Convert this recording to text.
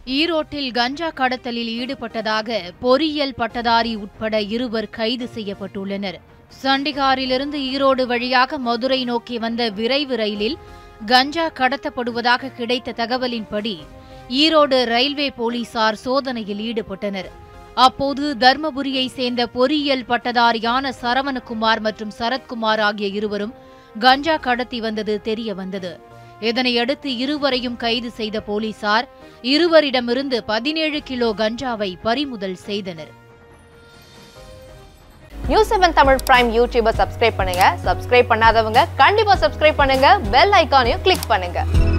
ஈரோட்டில் கஞ்சா கடத்தலில் ஈடுபட்டதாக பொறியியல் பட்டதாரி உட்பட இருவர் கைது செய்யப்பட்டுள்ளனர் சண்டிகாரிலிருந்து ஈரோடு வழியாக மதுரை நோக்கி வந்த விரைவு ரயிலில் கஞ்சா கடத்தப்படுவதாக கிடைத்த தகவலின்படி ஈரோடு ரயில்வே போலீசார் சோதனையில் ஈடுபட்டனர் அப்போது தர்மபுரியை சேர்ந்த பொறியியல் பட்டதாரியான சரவணகுமார் மற்றும் சரத்குமார் ஆகிய இருவரும் கஞ்சா கடத்தி வந்தது தெரிய வந்தது இதனையடுத்து இருவரையும் கைது செய்த போலீசார் இருவரிடமிருந்து பதினேழு கிலோ கஞ்சாவை பறிமுதல் செய்தனர் நியூஸ் செவன் தமிழ் பிரைம் யூடியூபை சப்ஸ்கிரைப் பண்ணுங்க சப்ஸ்கிரைப் பண்ணாதவங்க கண்டிப்பா சப்ஸ்கிரைப் பண்ணுங்க பெல் ஐகானையும் கிளிக் பண்ணுங்க